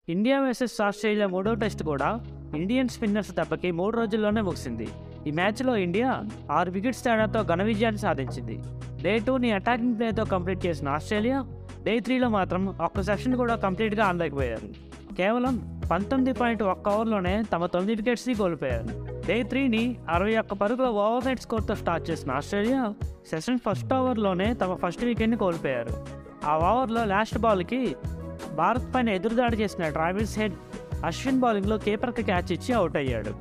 India versus Australia మూడో test కూడా Indian spinners దెబ్బకి మూడు రోజుల్లోనే ముగిసింది ఈ మ్యాచ్లో ఇండియా ఆరు వికెట్స్ తేడాతో ఘన విజయాన్ని సాధించింది డే టూని అటాకింగ్ ప్లేతో కంప్లీట్ చేసిన ఆస్ట్రేలియా డే త్రీలో మాత్రం ఒక్క సెషన్ కూడా కంప్లీట్గా ఆడలేకపోయారు కేవలం పంతొమ్మిది పాయింట్ ఒక్క ఓవర్లోనే తమ తొమ్మిది వికెట్స్ని కోల్పోయారు డే త్రీని అరవై ఒక్క పరుగుల ఓవర్ నైట్ స్కోర్తో స్టార్ట్ చేసిన ఆస్ట్రేలియా సెషన్ ఫస్ట్ ఓవర్లోనే తమ ఫస్ట్ వికెట్ని కోల్పోయారు ఆ ఓవర్లో లాస్ట్ బాల్కి భారత్ పైన ఎదురుదాడి చేసిన ట్రావిస్ హెడ్ అశ్విన్ బౌలింగ్లో కీపర్కి క్యాచ్ ఇచ్చి అవుట్ అయ్యాడు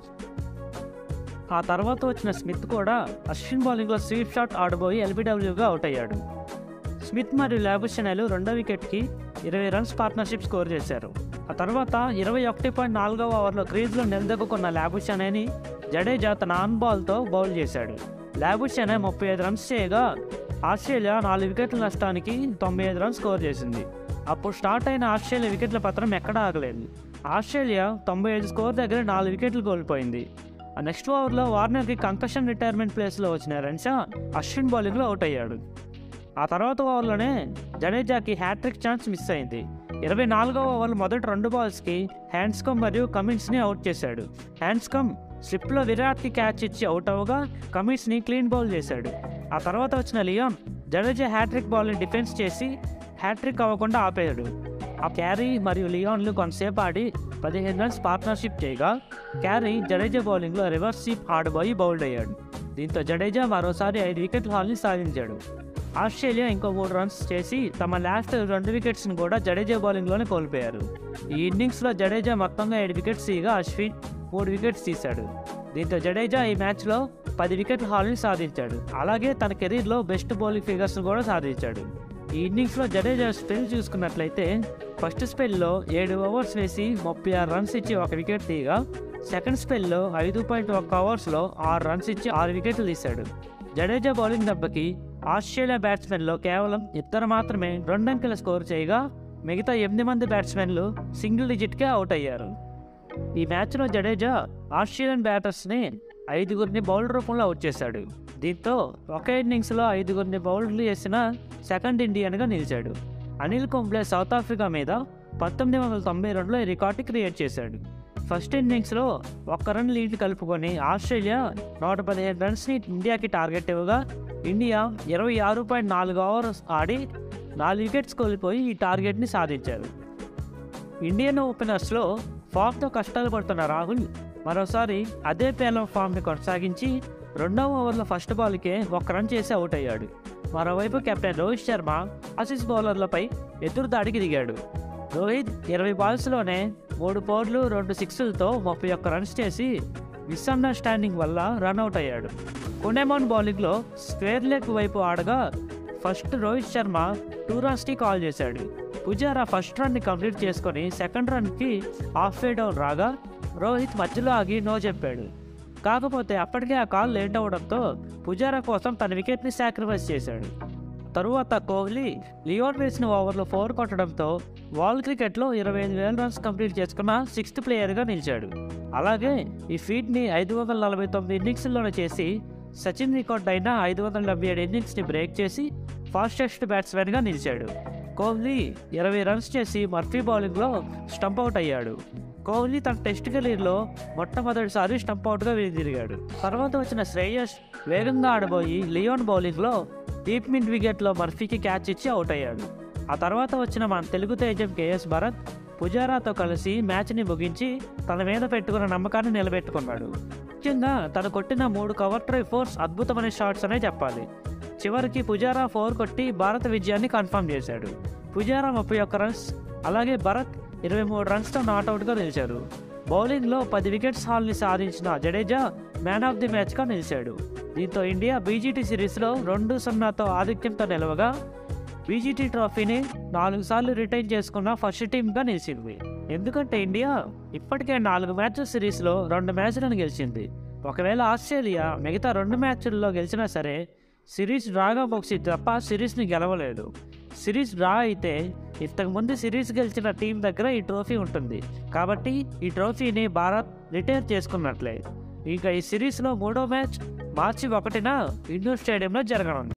ఆ తర్వాత వచ్చిన స్మిత్ కూడా అశ్విన్ బౌలింగ్లో స్వీప్ షాట్ ఆడబోయి ఎల్బిడబ్ల్యూగా అవుట్ అయ్యాడు స్మిత్ మరియు లాబుషనలు రెండో వికెట్కి ఇరవై రన్స్ పార్ట్నర్షిప్ స్కోర్ చేశారు ఆ తర్వాత ఇరవై ఒకటి పాయింట్ నాలుగవ ఓవర్లో క్రీజ్లో నిలదొక్కున్న లాబుషనేని జడేజా తన ఆన్ బాల్తో బౌల్ చేశాడు లాబుషనే ముప్పై ఐదు రన్స్ చేయగా ఆస్ట్రేలియా నాలుగు వికెట్ల నష్టానికి తొంభై ఐదు రన్స్ స్కోర్ చేసింది అప్పుడు స్టార్ట్ అయిన ఆస్ట్రేలియా వికెట్ల పత్రం ఎక్కడా ఆగలేదు ఆస్ట్రేలియా తొంభై ఐదు స్కోర్ దగ్గర నాలుగు వికెట్లు కోల్పోయింది ఆ నెక్స్ట్ ఓవర్లో వార్నర్కి కంకషన్ రిటైర్మెంట్ ప్లేస్లో వచ్చిన రన్షా అశ్విన్ బౌలింగ్లో అవుట్ అయ్యాడు ఆ తర్వాత ఓవర్లోనే జడేజాకి హ్యాట్రిక్ ఛాన్స్ మిస్ అయింది ఇరవై నాలుగవ ఓవర్ మొదటి రెండు బాల్స్కి హ్యాండ్స్కమ్ మరియు కమిన్స్ని అవుట్ చేశాడు హ్యాండ్స్కమ్ స్లిప్లో విరాట్కి క్యాచ్ ఇచ్చి అవుట్ అవ్వగా కమిన్స్ని క్లీన్ బౌల్ చేశాడు ఆ తర్వాత వచ్చిన లియాన్ జడేజా హ్యాట్రిక్ బాల్ని డిఫెన్స్ చేసి హ్యాట్రిక్ అవ్వకుండా ఆపేశాడు ఆ క్యారీ మరియు లియాన్లు కొంతసేపు ఆడి పదిహేను రన్స్ పార్ట్నర్షిప్ చేయగా క్యారీ జడేజా బౌలింగ్లో రివర్స్ స్వీప్ ఆడబోయి బౌల్డ్ అయ్యాడు దీంతో జడేజా మరోసారి ఐదు వికెట్ల హాల్ని సాధించాడు ఆస్ట్రేలియా ఇంకో మూడు రన్స్ చేసి తమ లాస్ట్ రెండు వికెట్స్ని కూడా జడేజా బౌలింగ్లోనే కోల్పోయారు ఈ ఇన్నింగ్స్లో జడేజా మొత్తంగా ఏడు వికెట్స్ తీయగా అశ్విన్ మూడు వికెట్స్ తీశాడు దీంతో జడేజా ఈ మ్యాచ్లో పది వికెట్ల హాల్ని సాధించాడు అలాగే తన కెరీర్లో బెస్ట్ బౌలింగ్ ఫిగర్స్ కూడా సాధించాడు ఈ ఇన్నింగ్స్లో జడేజా స్పెల్ చూసుకున్నట్లయితే ఫస్ట్ స్పెల్లో ఏడు ఓవర్స్ వేసి ముప్పై ఆరు రన్స్ ఇచ్చి ఒక వికెట్ తీయగా సెకండ్ స్పెల్లో ఐదు పాయింట్ ఒక్క ఓవర్స్లో ఆరు రన్స్ ఇచ్చి ఆరు వికెట్లు తీశాడు జడేజా బౌలింగ్ దెబ్బకి ఆస్ట్రేలియా బ్యాట్స్మెన్లో కేవలం ఇద్దరు మాత్రమే రెండంకెల స్కోర్ చేయగా మిగతా ఎనిమిది మంది బ్యాట్స్మెన్లు సింగిల్ డిజిట్కే అవుట్ అయ్యారు ఈ మ్యాచ్లో జడేజా ఆస్ట్రేలియన్ బ్యాటర్స్ని ఐదుగురిని బౌల్ రూపంలో అవుట్ చేశాడు దీంతో ఒకే ఇన్నింగ్స్లో ఐదుగురిని బౌల్డ్లు చేసిన సెకండ్ ఇండియన్గా నిలిచాడు అనిల్ కుంబ్లే సౌత్ ఆఫ్రికా మీద పంతొమ్మిది వందల తొంభై రెండులో ఈ రికార్డు క్రియేట్ చేశాడు ఫస్ట్ ఇన్నింగ్స్లో ఒక్క రన్ లీడ్ కలుపుకొని ఆస్ట్రేలియా నూట పదిహేను రన్స్ని ఇండియాకి టార్గెట్ ఇవ్వగా ఇండియా ఇరవై ఆరు పాయింట్ నాలుగు ఓవర్స్ ఆడి నాలుగు వికెట్స్ కోల్పోయి ఈ టార్గెట్ని సాధించారు ఇండియన్ ఓపెనర్స్లో ఫామ్తో కష్టాలు పడుతున్న రాహుల్ మరోసారి అదే పేలం ఫామ్ని కొనసాగించి రెండవ ఓవర్లో ఫస్ట్ బాల్కే ఒక్క రన్ చేసి అవుట్ అయ్యాడు మరోవైపు కెప్టెన్ రోహిత్ శర్మ ఆసీస్ బౌలర్లపై ఎదురు దాడికి దిగాడు రోహిత్ ఇరవై బాల్స్లోనే మూడు ఫోర్లు రెండు సిక్స్లతో ముప్పై ఒక్క రన్స్ చేసి మిస్అండర్స్టాండింగ్ వల్ల రన్అట్ అయ్యాడు కొనెమాన్ బౌలింగ్లో స్క్వేర్ లెగ్ వైపు ఆడగా ఫస్ట్ రోహిత్ శర్మ టూ రన్స్కి కాల్ చేశాడు పుజారా ఫస్ట్ రన్ని కంప్లీట్ చేసుకొని సెకండ్ రన్కి హాఫ్ వే డౌన్ రాగా రోహిత్ మధ్యలో ఆగి నో చెప్పాడు కాకపోతే అప్పటికే ఆ కాల్ లేట్ అవడంతో పుజారా కోసం తన వికెట్ని సాక్రిఫైస్ చేశాడు తరువాత కోహ్లీ లియోన్ వేసిన ఓవర్లో ఫోర్ కొట్టడంతో వరల్డ్ క్రికెట్లో ఇరవై ఐదు వేల రన్స్ కంప్లీట్ చేసుకున్న సిక్స్త్ ప్లేయర్గా నిలిచాడు అలాగే ఈ ఫీట్ని ఐదు వందల నలభై తొమ్మిది ఇన్నింగ్స్లోనే చేసి సచిన్ రికార్డ్ అయిన ఐదు వందల డెబ్బై ఏడు ఇన్నింగ్స్ని బ్రేక్ చేసి ఫాస్టెస్ట్ బ్యాట్స్మెన్గా నిలిచాడు కోహ్లీ ఇరవై రన్స్ చేసి మర్ఫీ బౌలింగ్లో స్టంప్ అవుట్ అయ్యాడు కోహ్లీ తన టెస్ట్ కెరీర్లో మొట్టమొదటిసారి స్టంప్ అవుట్గా తిరిగాడు తర్వాత వచ్చిన శ్రేయస్ వేగంగా ఆడబోయి లియోన్ బౌలింగ్లో డీప్ మిడ్ వికెట్లో మర్ఫీకి క్యాచ్ ఇచ్చి అవుట్ అయ్యాడు ఆ తర్వాత వచ్చిన మన తెలుగు తేజం కేఎస్ భరత్ పుజారాతో కలిసి మ్యాచ్ని ముగించి తన మీద పెట్టుకున్న నమ్మకాన్ని నిలబెట్టుకున్నాడు ముఖ్యంగా తను కొట్టిన మూడు కవర్ ట్రై ఫోర్స్ అద్భుతమైన షాట్స్ అనే చెప్పాలి చివరికి పుజారా ఫోర్ కొట్టి భారత విజయాన్ని కన్ఫర్మ్ చేశాడు పుజారా ముప్పై ఒక్క రన్స్ అలాగే భరత్ ఇరవై మూడు రన్స్తో నాట్అవుట్గా నిలిచారు బౌలింగ్లో పది వికెట్స్ హాల్ని సాధించిన జడేజా మ్యాన్ ఆఫ్ ది మ్యాచ్గా నిలిచాడు దీంతో ఇండియా బీజీటీ సిరీస్లో రెండు సున్నాతో ఆధిక్యంతో నిలవగా బీజీటీ ట్రోఫీని నాలుగు సార్లు రిటైన్ చేసుకున్న ఫస్ట్ టీమ్గా నిలిచింది ఎందుకంటే ఇండియా ఇప్పటికే నాలుగు మ్యాచ్ల సిరీస్లో రెండు మ్యాచ్లను గెలిచింది ఒకవేళ ఆస్ట్రేలియా మిగతా రెండు మ్యాచ్ల్లో గెలిచినా సరే సిరీస్ డ్రాగా ముగిసి తప్ప సిరీస్ని గెలవలేదు సిరీస్ డ్రా అయితే ఇంతకుముందు సిరీస్ గెలిచిన టీం దగ్గర ఈ ట్రోఫీ ఉంటుంది కాబట్టి ఈ ట్రోఫీని భారత్ రిటైర్ చేసుకున్నట్లే ఇక ఈ సిరీస్లో మూడో మ్యాచ్ మార్చి ఒకటిన ఇండోర్ స్టేడియంలో జరగనుంది